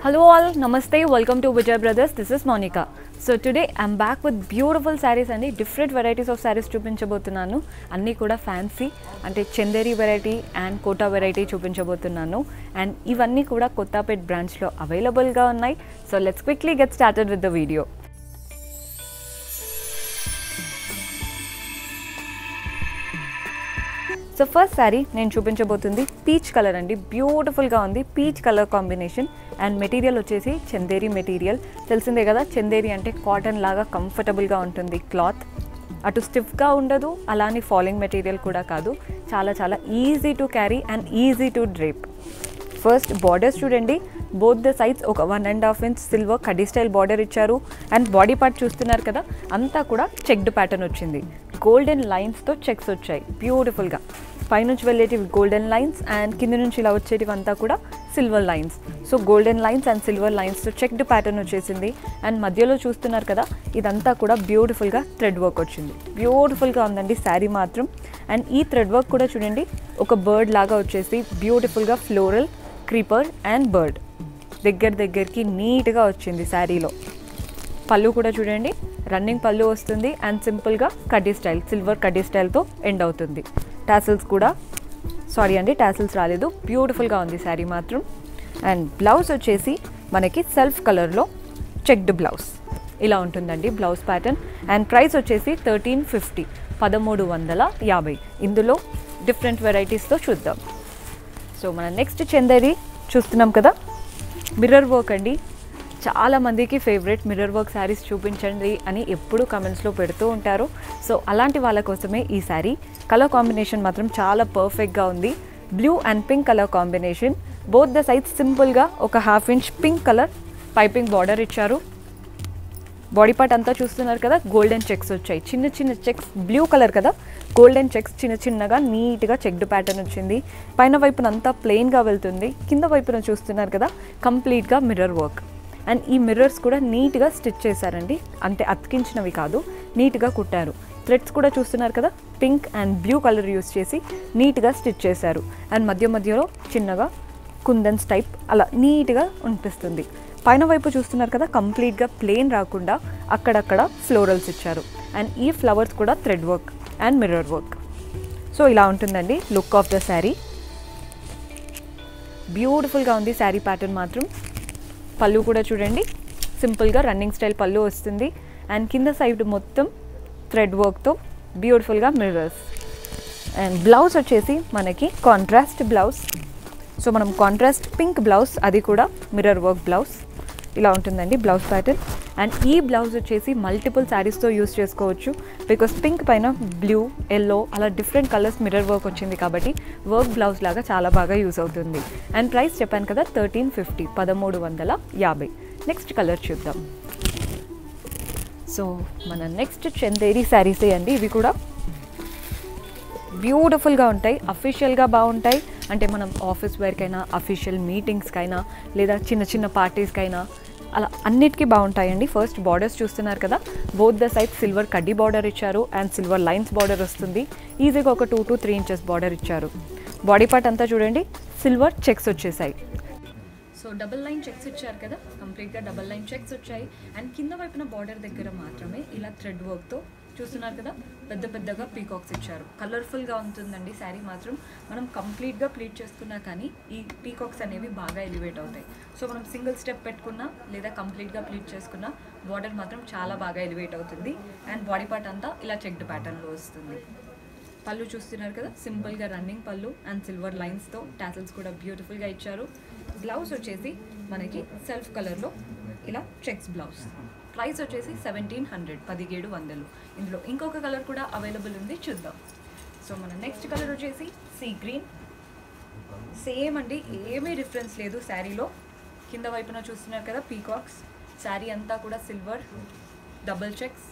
Hello all, namaste, welcome to Vijay Brothers. This is Monica. So today I'm back with beautiful sarees అండి different varieties of saris చూపించబోతున్నాను అన్నీ కూడా fancy అంటే Chanderi variety and Kota variety చూపించబోతున్నాను and ఇవన్నీ కూడా కొత్తపేట్ బ్రాంచ్లో అవైలబుల్గా ఉన్నాయి so let's quickly get started with the video so first sari నేను చూపించబోతుంది పీచ్ కలర్ అండి బ్యూటిఫుల్గా ఉంది peach colour combination and material వచ్చేసి చందేరి మెటీరియల్ తెలిసిందే కదా చందేరి అంటే కాటన్ లాగా కంఫర్టబుల్గా ఉంటుంది క్లాత్ అటు స్టిఫ్గా ఉండదు అలానే ఫాలింగ్ మెటీరియల్ కూడా కాదు చాలా చాలా easy to carry and easy to drape first borders చూడండి బోత్ ద సైడ్స్ ఒక one and half inch silver కడీ స్టైల్ బార్డర్ ఇచ్చారు అండ్ బాడీ పార్ట్ చూస్తున్నారు కదా అంతా కూడా చెక్డ్ ప్యాటర్న్ వచ్చింది గోల్డెన్ లైన్స్తో చెక్స్ వచ్చాయి బ్యూటిఫుల్గా పైనుంచి వెళ్ళేటివి గోల్డెన్ లైన్స్ అండ్ కింద నుంచి ఇలా వచ్చేటివి అంతా కూడా silver lines so golden lines and silver లైన్స్తో చెక్డ్ ప్యాటర్న్ వచ్చేసింది అండ్ మధ్యలో చూస్తున్నారు కదా ఇదంతా కూడా బ్యూటిఫుల్గా థ్రెడ్ వర్క్ వచ్చింది బ్యూటిఫుల్గా ఉందండి శారీ మాత్రం అండ్ ఈ థ్రెడ్ వర్క్ కూడా చూడండి ఒక బర్డ్ లాగా వచ్చేసి బ్యూటిఫుల్గా ఫ్లోరల్ క్రీపర్ అండ్ బర్డ్ దగ్గర దగ్గరికి నీట్గా వచ్చింది శారీలో పళ్ళు కూడా చూడండి రన్నింగ్ పళ్ళు వస్తుంది అండ్ సింపుల్గా కడ్డీ స్టైల్ సిల్వర్ కడ్డీ స్టైల్తో ఎండ్ అవుతుంది టాసిల్స్ కూడా సారీ అండి టాసిల్స్ రాలేదు బ్యూటిఫుల్గా ఉంది శారీ మాత్రం అండ్ బ్లౌజ్ వచ్చేసి మనకి సెల్ఫ్ కలర్లో చెక్డ్ బ్లౌజ్ ఇలా ఉంటుందండి బ్లౌజ్ ప్యాటర్న్ అండ్ ప్రైస్ వచ్చేసి థర్టీన్ ఫిఫ్టీ పదమూడు వందల యాభై ఇందులో డిఫరెంట్ వెరైటీస్తో చూద్దాం సో మన నెక్స్ట్ చందేరి చూస్తున్నాం కదా మిర్రర్ వర్క్ అండి చాలా మందికి ఫేవరెట్ మిర్రర్ వర్క్ శారీస్ చూపించండి అని ఎప్పుడూ కమెంట్స్లో పెడుతూ ఉంటారు సో అలాంటి వాళ్ళ కోసమే ఈ శారీ కలర్ కాంబినేషన్ మాత్రం చాలా పర్ఫెక్ట్గా ఉంది blue and pink colour combination both the sides సింపుల్గా ఒక half inch pink colour piping border ఇచ్చారు బాడీ పార్ట్ అంతా చూస్తున్నారు కదా గోల్డెన్ చెక్స్ వచ్చాయి చిన్న చిన్న చెక్స్ బ్లూ కలర్ కదా గోల్డెన్ చెక్స్ చిన్న చిన్నగా నీట్గా చెక్డ్ ప్యాటర్న్ వచ్చింది పైన వైపున అంతా ప్లెయిన్గా వెళ్తుంది కింద వైపున చూస్తున్నారు కదా కంప్లీట్గా మిర్రర్ వర్క్ అండ్ ఈ మిర్రర్స్ కూడా నీట్గా స్టిచ్ చేశారండి అంటే అతికించినవి కాదు నీట్గా కుట్టారు థ్రెడ్స్ కూడా చూస్తున్నారు కదా pink and blue colour use చేసి నీట్గా స్టిచ్ చేశారు అండ్ మధ్య మధ్యలో చిన్నగా కుందన్స్ టైప్ అలా నీట్గా అనిపిస్తుంది పైన వైపు చూస్తున్నారు కదా కంప్లీట్గా ప్లెయిన్ రాకుండా అక్కడక్కడ ఫ్లోరల్స్ ఇచ్చారు అండ్ ఈ ఫ్లవర్స్ కూడా thread work and mirror work so ఇలా ఉంటుందండి లుక్ ఆఫ్ ద శారీ బ్యూటిఫుల్గా ఉంది శారీ ప్యాటర్న్ మాత్రం పళ్ళు కూడా చూడండి సింపుల్గా రన్నింగ్ స్టైల్ పళ్ళు వస్తుంది అండ్ కింద సైడ్ మొత్తం థ్రెడ్ వర్క్తో బ్యూటిఫుల్గా మిర్రర్స్ అండ్ బ్లౌజ్ వచ్చేసి మనకి కాంట్రాస్ట్ బ్లౌజ్ సో మనం కాంట్రాస్ట్ పింక్ బ్లౌజ్ అది కూడా మిర్రర్ వర్క్ బ్లౌజ్ ఇలా ఉంటుందండి బ్లౌజ్ ప్యాటర్న్ అండ్ ఈ బ్లౌజ్ వచ్చేసి మల్టిపుల్ శారీస్తో యూస్ చేసుకోవచ్చు బికాస్ పింక్ పైన బ్లూ ఎల్లో అలా డిఫరెంట్ కలర్స్ మిర్రర్ వర్క్ వచ్చింది కాబట్టి వర్క్ బ్లౌజ్ లాగా చాలా బాగా యూస్ అవుతుంది అండ్ ప్రైస్ చెప్పాను కదా థర్టీన్ ఫిఫ్టీ పదమూడు వందల యాభై నెక్స్ట్ కలర్ చూద్దాం సో మన నెక్స్ట్ చందేరి శారీసే అండి ఇవి కూడా బ్యూటిఫుల్గా ఉంటాయి అఫీషియల్గా బాగుంటాయి అంటే మనం ఆఫీస్ వేర్కైనా అఫీషియల్ మీటింగ్స్కైనా లేదా చిన్న చిన్న పార్టీస్కైనా అలా అన్నిటికీ బాగుంటాయండి ఫస్ట్ బార్డర్స్ చూస్తున్నారు కదా బోత్ ద సైడ్ సిల్వర్ కడ్డీ బార్డర్ ఇచ్చారు అండ్ సిల్వర్ లైన్స్ బార్డర్ వస్తుంది ఈజీగా ఒక two to three inches border ఇచ్చారు బాడీ పార్ట్ అంతా చూడండి సిల్వర్ చెక్స్ వచ్చేసాయి సో డబుల్ లైన్ చెక్స్ ఇచ్చారు కదా కంప్లీట్గా డబుల్ లైన్ చెక్స్ వచ్చాయి అండ్ కింద వైపున బార్డర్ దగ్గర మాత్రమే ఇలా థ్రెడ్ వర్క్తో చూస్తున్నారు కదా పెద్ద పెద్దగా పీకాక్స్ ఇచ్చారు కలర్ఫుల్గా ఉంటుందండి శారీ మాత్రం మనం కంప్లీట్గా ప్లీట్ చేసుకున్నా కానీ ఈ పీకాక్స్ అనేవి బాగా ఎలివేట్ అవుతాయి సో మనం సింగిల్ స్టెప్ పెట్టుకున్నా లేదా కంప్లీట్గా ప్లీట్ చేసుకున్నా బార్డర్ మాత్రం చాలా బాగా ఎలివేట్ అవుతుంది అండ్ బాడీ పార్ట్ అంతా ఇలా చెక్డ్ ప్యాటర్న్లో వస్తుంది పళ్ళు చూస్తున్నారు కదా సింపుల్గా రన్నింగ్ పళ్ళు అండ్ సిల్వర్ లైన్స్తో టాసిల్స్ కూడా బ్యూటిఫుల్గా ఇచ్చారు బ్లౌజ్ వచ్చేసి మనకి సెల్ఫ్ కలర్లో ఇలా చెక్స్ బ్లౌజ్ ప్రైస్ వచ్చేసి సెవెంటీన్ హండ్రెడ్ పదిహేడు వందలు ఇందులో ఇంకొక కలర్ కూడా అవైలబుల్ ఉంది చూద్దాం సో మన నెక్స్ట్ కలర్ వచ్చేసి సీ గ్రీన్ సేమ్ అండి ఏమీ డిఫరెన్స్ లేదు శారీలో కింద వైపున చూస్తున్నారు కదా పీకాక్స్ శారీ అంతా కూడా సిల్వర్ డబుల్ చెక్స్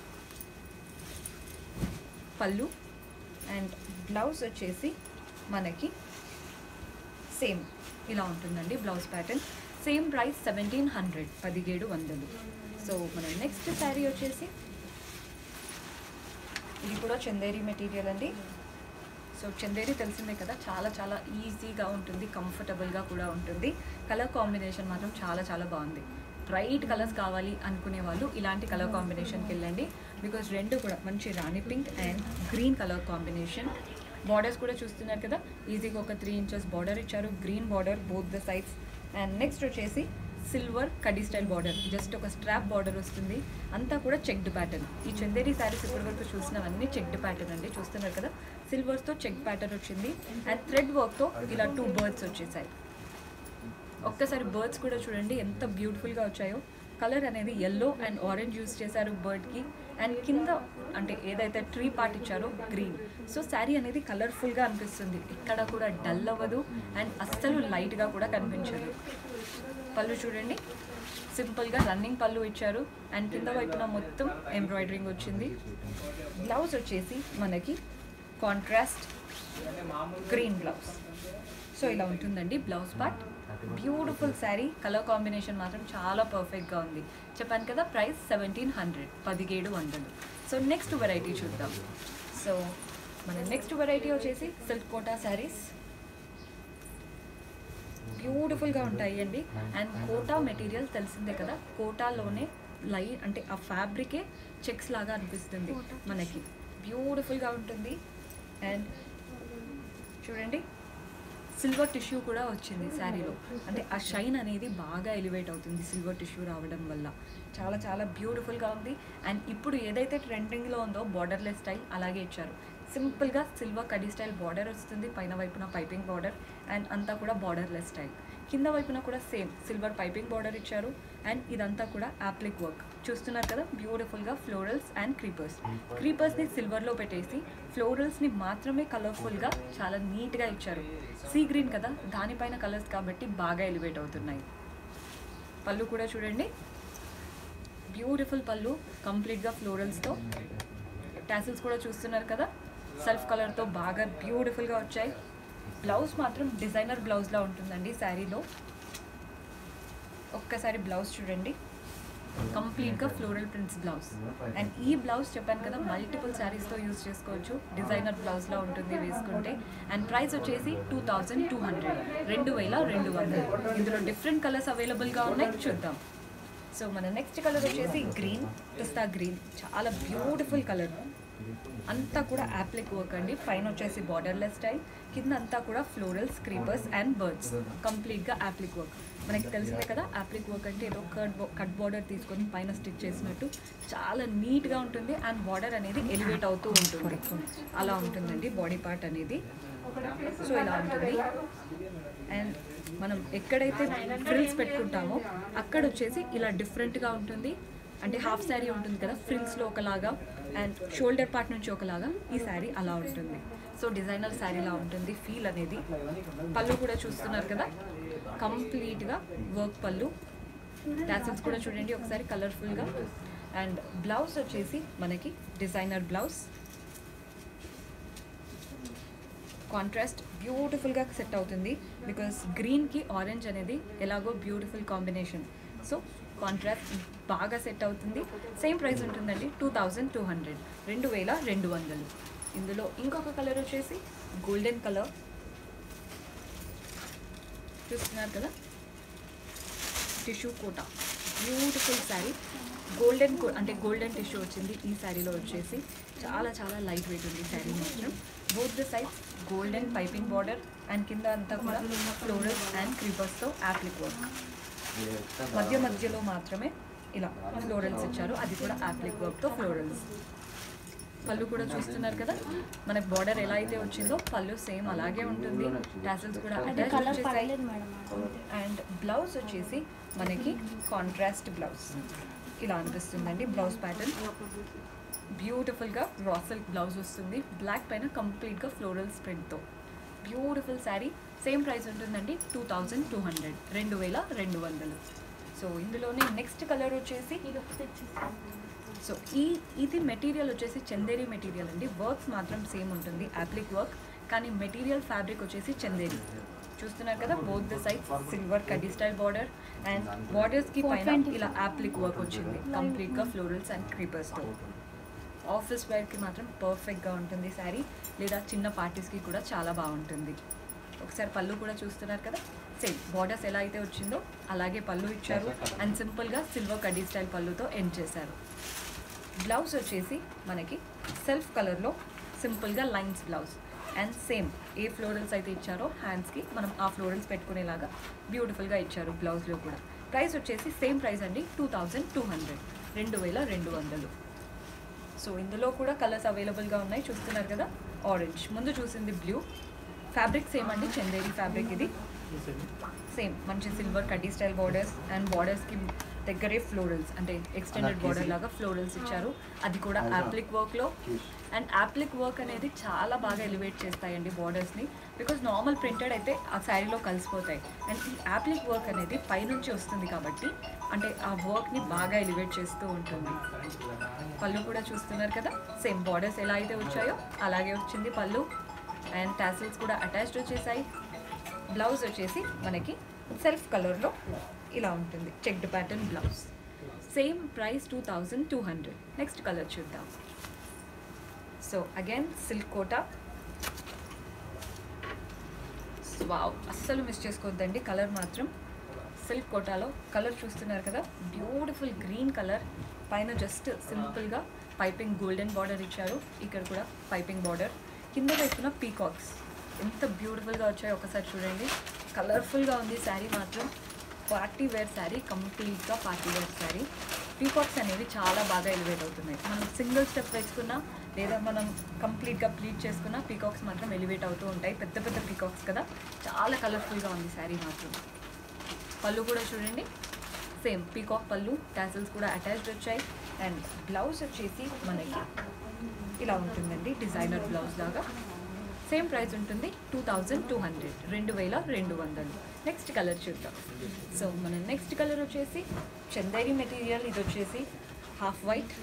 పళ్ళు అండ్ బ్లౌజ్ వచ్చేసి మనకి సేమ్ ఇలా ఉంటుందండి blouse pattern same price seventeen hundred పదిహేడు వందలు సో మన నెక్స్ట్ శారీ వచ్చేసి ఇది కూడా చందేరి మెటీరియల్ అండి సో చందేరి తెలిసిందే కదా చాలా చాలా ఈజీగా ఉంటుంది కంఫర్టబుల్గా కూడా ఉంటుంది కలర్ కాంబినేషన్ మాత్రం చాలా చాలా బాగుంది బ్రైట్ కలర్స్ కావాలి అనుకునే వాళ్ళు ఇలాంటి కలర్ కాంబినేషన్కి వెళ్ళండి బికాజ్ రెండు కూడా మంచి rani pink and green colour combination borders కూడా చూస్తున్నారు కదా ఈజీగా ఒక త్రీ ఇంచెస్ బార్డర్ ఇచ్చారు green border both the sides and next వచ్చేసి సిల్వర్ కడీ స్టైల్ బార్డర్ జస్ట్ ఒక స్ట్రాప్ బార్డర్ వస్తుంది అంతా కూడా చెక్డ్ ప్యాటర్న్ ఈ చందేరి శారీస్ ఇప్పటివరకు చూసినవన్నీ చెక్డ్ ప్యాటర్న్ అండి చూస్తున్నారు కదా సిల్వర్స్తో చెక్ ప్యాటర్న్ వచ్చింది అండ్ థ్రెడ్ వర్క్తో ఇలా టూ బర్డ్స్ వచ్చేసాయి ఒక్కసారి బర్డ్స్ కూడా చూడండి ఎంత బ్యూటిఫుల్గా వచ్చాయో కలర్ అనేది ఎల్లో అండ్ ఆరెంజ్ యూస్ చేశారు బర్డ్కి అండ్ కింద అంటే ఏదైతే ట్రీ పార్ట్ ఇచ్చారో గ్రీన్ సో శారీ అనేది కలర్ఫుల్గా అనిపిస్తుంది ఇక్కడ కూడా డల్ అవ్వదు అండ్ అస్సలు లైట్గా కూడా కనిపించదు పళ్ళు చూడండి సింపుల్గా రన్నింగ్ పళ్ళు ఇచ్చారు అండ్ కింద వైపున మొత్తం ఎంబ్రాయిడరింగ్ వచ్చింది బ్లౌజ్ వచ్చేసి మనకి కాంట్రాస్ట్ గ్రీన్ బ్లౌజ్ సో ఇలా ఉంటుందండి blouse part beautiful sari colour combination మాత్రం చాలా పర్ఫెక్ట్గా ఉంది చెప్పాను కదా ప్రైస్ సెవెంటీన్ హండ్రెడ్ పదిహేడు వందలు సో నెక్స్ట్ వెరైటీ చూద్దాం సో మన నెక్స్ట్ వెరైటీ వచ్చేసి సిల్క్ కోటా శారీస్ బ్యూటిఫుల్గా ఉంటాయి అండి అండ్ కోటా మెటీరియల్ తెలిసిందే కదా కోటాలోనే లై అంటే ఆ ఫ్యాబ్రికే చెక్స్ లాగా అనిపిస్తుంది మనకి బ్యూటిఫుల్గా ఉంటుంది అండ్ చూడండి సిల్వర్ టిష్యూ కూడా వచ్చింది శారీలో అంటే ఆ షైన్ అనేది బాగా ఎలివేట్ అవుతుంది సిల్వర్ టిష్యూ రావడం వల్ల చాలా చాలా బ్యూటిఫుల్గా ఉంది అండ్ ఇప్పుడు ఏదైతే ట్రెండింగ్లో ఉందో బార్డర్లెస్ స్టైల్ అలాగే ఇచ్చారు సింపుల్గా సిల్వర్ కడీ స్టైల్ బార్డర్ వస్తుంది పైన వైపున పైపింగ్ బార్డర్ అండ్ అంతా కూడా బార్డర్లెస్ స్టైల్ కింద వైపున కూడా సేమ్ సిల్వర్ పైపింగ్ బార్డర్ ఇచ్చారు అండ్ ఇదంతా కూడా యాప్లిక్ వర్క్ చూస్తున్నారు కదా బ్యూటిఫుల్గా ఫ్లోరల్స్ అండ్ క్రీపర్స్ క్రీపర్స్ని సిల్వర్లో పెట్టేసి ఫ్లోరల్స్ని మాత్రమే కలర్ఫుల్గా చాలా నీట్గా ఇచ్చారు సీ గ్రీన్ కదా దానిపైన కలర్స్ కాబట్టి బాగా ఎలివేట్ అవుతున్నాయి పళ్ళు కూడా చూడండి బ్యూటిఫుల్ పళ్ళు కంప్లీట్గా ఫ్లోరల్స్తో టాసిల్స్ కూడా చూస్తున్నారు కదా సెల్ఫ్ కలర్తో బాగా బ్యూటిఫుల్గా వచ్చాయి బ్లౌజ్ మాత్రం డిజైనర్ బ్లౌజ్లా ఉంటుందండి శారీలో ఒక్కసారి బ్లౌజ్ చూడండి కంప్లీట్గా ఫ్లోరల్ ప్రింట్స్ బ్లౌజ్ అండ్ ఈ బ్లౌజ్ చెప్పాను కదా మల్టిపుల్ శారీస్తో యూస్ చేసుకోవచ్చు డిజైనర్ బ్లౌజ్లా ఉంటుంది వేసుకుంటే అండ్ ప్రైస్ వచ్చేసి టూ థౌజండ్ టూ హండ్రెడ్ రెండు వేల రెండు వందలు ఇందులో డిఫరెంట్ కలర్స్ అవైలబుల్గా ఉన్నాయి చూద్దాం సో మన నెక్స్ట్ కలర్ వచ్చేసి గ్రీన్ పిస్తా గ్రీన్ చాలా బ్యూటిఫుల్ కలర్ అంతా కూడా యాప్లిక్ వర్క్ అండి పైన వచ్చేసి బార్డర్లెస్ స్టైల్ కింద అంతా కూడా ఫ్లోరల్స్ క్రీపర్స్ అండ్ బర్డ్స్ కంప్లీట్గా యాప్లిక్ వర్క్ మనకి తెలిసిందే కదా యాప్లిక్ వర్క్ అంటే ఏదో కట్ కట్ బార్డర్ తీసుకొని పైన స్టిచ్ చేసినట్టు చాలా నీట్గా ఉంటుంది అండ్ బార్డర్ అనేది ఎలివేట్ అవుతూ ఉంటుంది అలా ఉంటుందండి బాడీ పార్ట్ అనేది సో ఇలా ఉంటుంది అండ్ మనం ఎక్కడైతే ఫ్రిల్స్ పెట్టుకుంటామో అక్కడ వచ్చేసి ఇలా డిఫరెంట్గా ఉంటుంది అంటే హాఫ్ శారీ ఉంటుంది కదా ఫ్రిల్స్లో ఒకలాగా అండ్ షోల్డర్ పార్ట్ నుంచి ఒకలాగా ఈ శారీ అలా ఉంటుంది సో డిజైనర్ శారీలా ఉంటుంది ఫీల్ అనేది పళ్ళు కూడా చూస్తున్నారు కదా కంప్లీట్గా వర్క్ పళ్ళు టాసిల్స్ కూడా చూడండి ఒకసారి కలర్ఫుల్గా అండ్ బ్లౌజ్ వచ్చేసి మనకి డిజైనర్ బ్లౌజ్ కాంట్రాస్ట్ బ్యూటిఫుల్గా సెట్ అవుతుంది బికాస్ గ్రీన్కి ఆరెంజ్ అనేది ఎలాగో బ్యూటిఫుల్ కాంబినేషన్ సో కాంట్రాస్ట్ బాగా సెట్ అవుతుంది సేమ్ ప్రైస్ ఉంటుందండి టూ థౌజండ్ టూ హండ్రెడ్ రెండు వేల రెండు వందలు ఇందులో ఇంకొక కలర్ వచ్చేసి గోల్డెన్ కలర్ చూస్తున్నారు కదా tissue Kota beautiful sari golden అంటే గోల్డెన్ టిష్యూ వచ్చింది ఈ శారీలో వచ్చేసి చాలా చాలా లైట్ వెయిట్ ఉంది శారీ మాత్రం both the size golden piping border and కింద అంతా కూడా ఫ్లోరల్స్ అండ్ క్రీపర్స్తో యాప్లిక్ వర్క్ మధ్య మధ్యలో మాత్రమే ఇలా ఫ్లోరల్స్ ఇచ్చారు అది కూడా యాప్లిక్ వర్క్తో ఫ్లోరల్స్ పళ్ళు కూడా చూస్తున్నారు కదా మనకి బార్డర్ ఎలా అయితే వచ్చిందో పళ్ళు సేమ్ అలాగే ఉంటుంది టాసిల్స్ కూడా అంటే attached కలర్ వచ్చేసాయి. పడలేదు మేడం అండ్ బ్లౌజ్ వచ్చేసి మనకి కాంట్రాస్ట్ బ్లౌజ్ ఇలా అనిపిస్తుందండి బ్లౌజ్ ప్యాటర్న్ బ్యూటిఫుల్గా రా సిల్క్ బ్లౌజ్ వస్తుంది బ్లాక్ పైన కంప్లీట్గా ఫ్లోరల్ ప్రింట్తో బ్యూటిఫుల్ శారీ సేమ్ ప్రైస్ ఉంటుందండి టూ థౌజండ్ టూ హండ్రెడ్ రెండు వేల రెండు వందలు సో ఇందులోనే నెక్స్ట్ కలర్ వచ్చేసి ఇది ఒకటి ఇచ్చేస్తాను. సో ఈ ఇది మెటీరియల్ వచ్చేసి చందేరి మెటీరియల్ అండి వర్క్స్ మాత్రం సేమ్ ఉంటుంది యాప్లిక్ వర్క్ కానీ మెటీరియల్ ఫ్యాబ్రిక్ వచ్చేసి చందేరి చూస్తున్నారు కదా బోత్ ద సైడ్ సిల్వర్ కడ్డీ స్టైల్ బార్డర్ అండ్ బార్డర్స్కి పైన ఇలా యాప్లిక్ వర్క్ వచ్చింది కంప్లీట్గా ఫ్లోరల్స్ అండ్ క్రీపర్స్తో ఆఫీస్ వేర్కి మాత్రం పర్ఫెక్ట్గా ఉంటుంది శారీ లేదా చిన్న పార్టీస్కి కూడా చాలా బాగుంటుంది ఒకసారి పళ్ళు కూడా చూస్తున్నారు కదా సేమ్ బార్డర్స్ ఎలా అయితే వచ్చిందో అలాగే పళ్ళు ఇచ్చారు అండ్ సింపుల్గా సిల్వర్ కడ్డీ స్టైల్ పళ్ళుతో ఎండ్ చేశారు బ్లౌజ్ వచ్చేసి మనకి సెల్ఫ్ కలర్లో సింపుల్గా లైన్స్ బ్లౌజ్ అండ్ సేమ్ ఏ ఫ్లోరల్స్ అయితే ఇచ్చారో హ్యాండ్స్కి మనం ఆ ఫ్లోరల్స్ పెట్టుకునేలాగా బ్యూటిఫుల్గా ఇచ్చారు బ్లౌజ్లో కూడా ప్రైస్ వచ్చేసి సేమ్ ప్రైస్ అండి టూ థౌజండ్ టూ హండ్రెడ్ రెండు వేల రెండు వందలు సో ఇందులో కూడా కలర్స్ అవైలబుల్గా ఉన్నాయి చూస్తున్నారు కదా ఆరెంజ్ ముందు చూసింది బ్లూ ఫ్యాబ్రిక్ సేమ్ అండి చందేరి ఫ్యాబ్రిక్ ఇది సేమ్ మంచి సిల్వర్ కడ్డీ స్టైల్ బార్డర్స్ అండ్ బార్డర్స్కి దగ్గరే ఫ్లోరల్స్ అంటే ఎక్స్టెండెడ్ బార్డర్ లాగా ఫ్లోరల్స్ ఇచ్చారు అది కూడా యాప్లిక్ వర్క్లో అండ్ యాప్లిక్ వర్క్ అనేది చాలా బాగా ఎలివేట్ చేస్తాయండి బార్డర్స్ని బికాజ్ నార్మల్ ప్రింటెడ్ అయితే ఆ శారీలో కలిసిపోతాయి అండ్ ఈ యాప్లిక్ వర్క్ అనేది పైనుంచి వస్తుంది కాబట్టి అంటే ఆ వర్క్ని బాగా ఎలివేట్ చేస్తూ ఉంటుంది పళ్ళు కూడా చూస్తున్నారు కదా సేమ్ బార్డర్స్ ఎలా అయితే వచ్చాయో అలాగే వచ్చింది పళ్ళు అండ్ టాసిల్స్ కూడా అటాచ్డ్ వచ్చేసాయి బ్లౌజ్ వచ్చేసి మనకి సెల్ఫ్ కలర్లో ఇలా ఉంటుంది checked pattern blouse same price two thousand two hundred next colour చూద్దాం so again silk Kota wow అస్సలు మిస్ చేసుకోవద్దండి కలర్ మాత్రం సిల్క్ కోటాలో కలర్ చూస్తున్నారు కదా బ్యూటిఫుల్ గ్రీన్ కలర్ పైన జస్ట్ సింపుల్గా పైపింగ్ గోల్డెన్ బార్డర్ ఇచ్చారు ఇక్కడ కూడా పైపింగ్ బార్డర్ కింద వైపున పీకాక్స్ ఎంత బ్యూటిఫుల్గా వచ్చాయో ఒకసారి చూడండి కలర్ఫుల్గా ఉంది శారీ మాత్రం పార్టీ వేర్ శారీ కంప్లీట్గా పార్టీ వేర్ శారీ పీకాక్స్ అనేవి చాలా బాగా ఎలివేట్ అవుతున్నాయి మనం సింగిల్ స్టెప్ వేసుకున్నా లేదా మనం కంప్లీట్గా ప్లీట్ చేసుకున్నా పీకాక్స్ మాత్రం ఎలివేట్ అవుతూ ఉంటాయి పెద్ద పెద్ద పీకాక్స్ కదా చాలా కలర్ఫుల్గా ఉంది శారీ మాత్రం పళ్ళు కూడా చూడండి సేమ్ పీకాక్ పళ్ళు టాసిల్స్ కూడా అటాచ్డ్ వచ్చాయి అండ్ బ్లౌజ్ వచ్చేసి మనకి ఇలా ఉంటుందండి డిజైనర్ బ్లౌజ్ లాగా సేమ్ ప్రైస్ ఉంటుంది టూ థౌజండ్ టూ హండ్రెడ్ రెండు వేల రెండు వందలు నెక్స్ట్ కలర్ చూద్దాం సో మన నెక్స్ట్ కలర్ వచ్చేసి చందేరి మెటీరియల్ ఇది వచ్చేసి హాఫ్ వైట్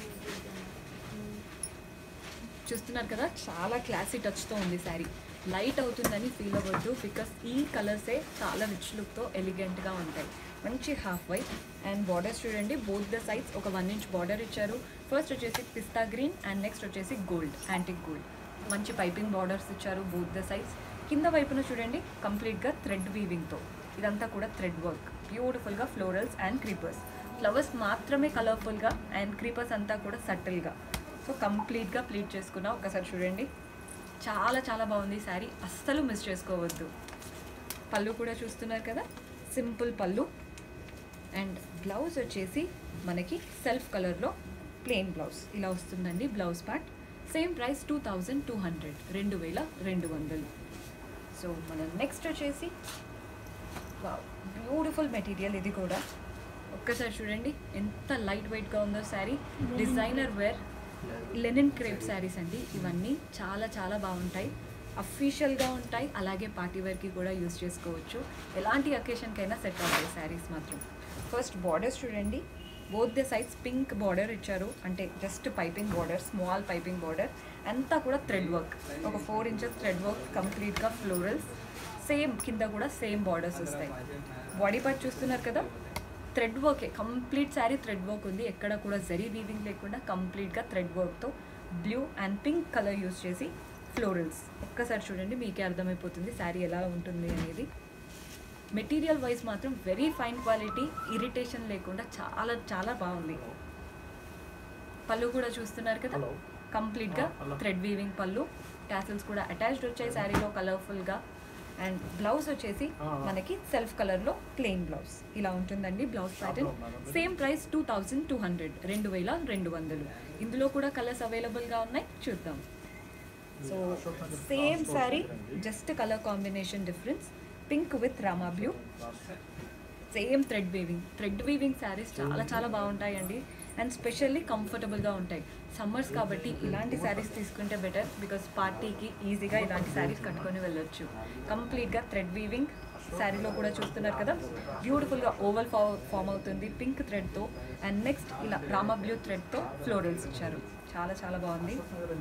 చూస్తున్నారు కదా చాలా క్లాసీ టచ్తో ఉంది శారీ లైట్ అవుతుందని ఫీల్ అవ్వద్దు బికాస్ ఈ కలర్సే చాలా రిచ్ లుక్తో ఎలిగెంట్గా ఉంటాయి మంచి హాఫ్ వైట్ అండ్ బార్డర్స్ చూడండి బోత్ ద సైడ్స్ ఒక వన్ ఇంచ్ బార్డర్ ఇచ్చారు ఫస్ట్ వచ్చేసి పిస్తా గ్రీన్ అండ్ నెక్స్ట్ వచ్చేసి గోల్డ్ యాంటిక్ గోల్డ్ మంచి పైపింగ్ బార్డర్స్ ఇచ్చారు బోత్ ద సైడ్స్ కింద వైపున చూడండి కంప్లీట్గా థ్రెడ్ వీవింగ్తో ఇదంతా కూడా థ్రెడ్ వర్క్ బ్యూటిఫుల్గా ఫ్లోరల్స్ అండ్ క్రీపర్స్ ఫ్లవర్స్ మాత్రమే కలర్ఫుల్గా అండ్ క్రీపర్స్ అంతా కూడా సటిల్గా సో కంప్లీట్గా ప్లీట్ చేసుకున్నా ఒకసారి చూడండి చాలా చాలా బాగుంది శారీ అస్సలు మిస్ చేసుకోవద్దు పళ్ళు కూడా చూస్తున్నారు కదా సింపుల్ పళ్ళు అండ్ బ్లౌజ్ వచ్చేసి మనకి సెల్ఫ్ కలర్లో ప్లెయిన్ బ్లౌజ్ ఇలా వస్తుందండి blouse part same price two thousand two hundred రెండు వేల రెండు వందలు సో మన నెక్స్ట్ వచ్చేసి బ్యూటిఫుల్ మెటీరియల్ ఇది కూడా ఒక్కసారి చూడండి ఎంత లైట్ వెయిట్గా ఉందో sari designer wear linen crepe saris అండి ఇవన్నీ చాలా చాలా బాగుంటాయి అఫీషియల్గా ఉంటాయి అలాగే పార్టీ వేర్కి కూడా యూస్ చేసుకోవచ్చు ఎలాంటి అకేషన్కైనా సెట్ అవుతాయి శారీస్ మాత్రం ఫస్ట్ బార్డర్స్ చూడండి both the sides pink border ఇచ్చారు అంటే just piping border small piping border అంతా కూడా థ్రెడ్ వర్క్ ఒక ఫోర్ ఇంచెస్ థ్రెడ్ వర్క్ కంప్లీట్గా ఫ్లోరల్స్ సేమ్ కింద కూడా సేమ్ బార్డర్స్ వస్తాయి బాడీ పార్ట్ చూస్తున్నారు కదా థ్రెడ్ వర్కే కంప్లీట్ శారీ థ్రెడ్ వర్క్ ఉంది ఎక్కడ కూడా జరీ వీవింగ్ లేకుండా కంప్లీట్గా థ్రెడ్ వర్క్తో blue and pink colour use చేసి ఫ్లోరల్స్ ఒక్కసారి చూడండి మీకే అర్థమైపోతుంది శారీ ఎలా ఉంటుంది అనేది మెటీరియల్ వైజ్ మాత్రం వెరీ ఫైన్ క్వాలిటీ ఇరిటేషన్ లేకుండా చాలా చాలా బాగుంది పళ్ళు కూడా చూస్తున్నారు కదా కంప్లీట్గా థ్రెడ్ వీవింగ్ పళ్ళు టాసిల్స్ కూడా అటాచ్డ్ వచ్చాయి శారీలో కలర్ఫుల్గా అండ్ బ్లౌజ్ వచ్చేసి మనకి సెల్ఫ్ కలర్లో ప్లెయిన్ బ్లౌజ్ ఇలా ఉంటుందండి blouse pattern same price two thousand two hundred రెండు వేల రెండు వందలు ఇందులో కూడా కలర్స్ అవైలబుల్గా ఉన్నాయి చూద్దాం so same sari just colour combination difference pink with Rama blue same thread weaving thread weaving saris చాలా చాలా బాగుంటాయండి అండ్ స్పెషల్లీ కంఫర్టబుల్గా ఉంటాయి సమ్మర్స్ కాబట్టి ఇలాంటి శారీస్ తీసుకుంటే బెటర్ బికాస్ పార్టీకి ఈజీగా ఇలాంటి శారీస్ కట్టుకొని వెళ్ళొచ్చు కంప్లీట్గా థ్రెడ్ వీవింగ్ శారీలో కూడా చూస్తున్నారు కదా బ్యూటిఫుల్గా ఓవల్ ఫా ఫామ్ అవుతుంది పింక్ థ్రెడ్తో అండ్ నెక్స్ట్ ఇలా రామా బ్లూ థ్రెడ్తో ఫ్లోరల్స్ ఇచ్చారు చాలా చాలా బాగుంది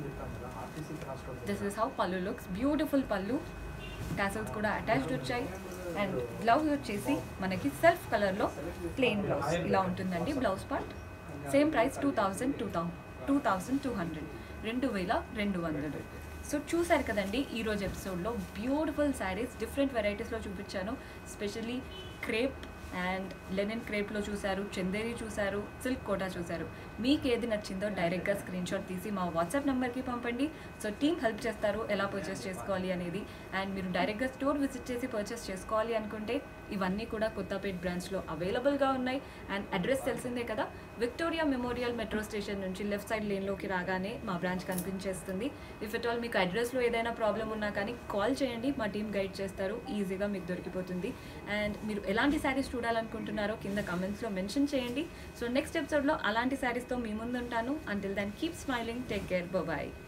దిస్ ఇస్ హౌ పళ్ళు లుక్స్ బ్యూటిఫుల్ పళ్ళు టాసల్స్ కూడా అటాచ్డ్ వచ్చాయి అండ్ బ్లౌజ్ వచ్చేసి మనకి సెల్ఫ్ కలర్లో ప్లెయిన్ బ్లౌజ్ ఇలా ఉంటుందండి blouse part same price two thousand two thou two thousand two hundred రెండు వేల రెండు వందలు సో చూసారు కదండి ఈరోజు ఎపిసోడ్లో బ్యూటిఫుల్ శారీస్ డిఫరెంట్ వెరైటీస్లో చూపించాను స్పెషల్లీ క్రేప్ అండ్ లెనిన్ క్రేప్లో చూశారు చందేరి చూశారు సిల్క్ కోటా చూశారు మీకు ఏది నచ్చిందో డైరెక్ట్గా స్క్రీన్ షాట్ తీసి మా వాట్సాప్ నెంబర్కి పంపండి సో టీమ్ హెల్ప్ చేస్తారు ఎలా పర్చేస్ చేసుకోవాలి అనేది అండ్ మీరు డైరెక్ట్గా స్టోర్ విజిట్ చేసి పర్చేస్ చేసుకోవాలి అనుకుంటే ఇవన్నీ కూడా కొత్తపేట్ బ్రాంచ్లో అవైలబుల్గా ఉన్నాయి అండ్ అడ్రస్ తెలిసిందే కదా విక్టోరియా మెమోరియల్ మెట్రో స్టేషన్ నుంచి లెఫ్ట్ సైడ్ లేన్లోకి రాగానే మా బ్రాంచ్ కనిపించేస్తుంది ఇఫ్ ఎట్ ఆల్ మీకు అడ్రస్లో ఏదైనా ప్రాబ్లం ఉన్నా కానీ కాల్ చేయండి మా టీం గైడ్ చేస్తారు ఈజీగా మీకు దొరికిపోతుంది అండ్ మీరు ఎలాంటి శారీస్ చూడాలనుకుంటున్నారో కింద కమెంట్స్లో మెన్షన్ చేయండి సో నెక్స్ట్ ఎపిసోడ్లో అలాంటి శారీస్తో మీ ముందు ఉంటాను until then keep smiling take care bye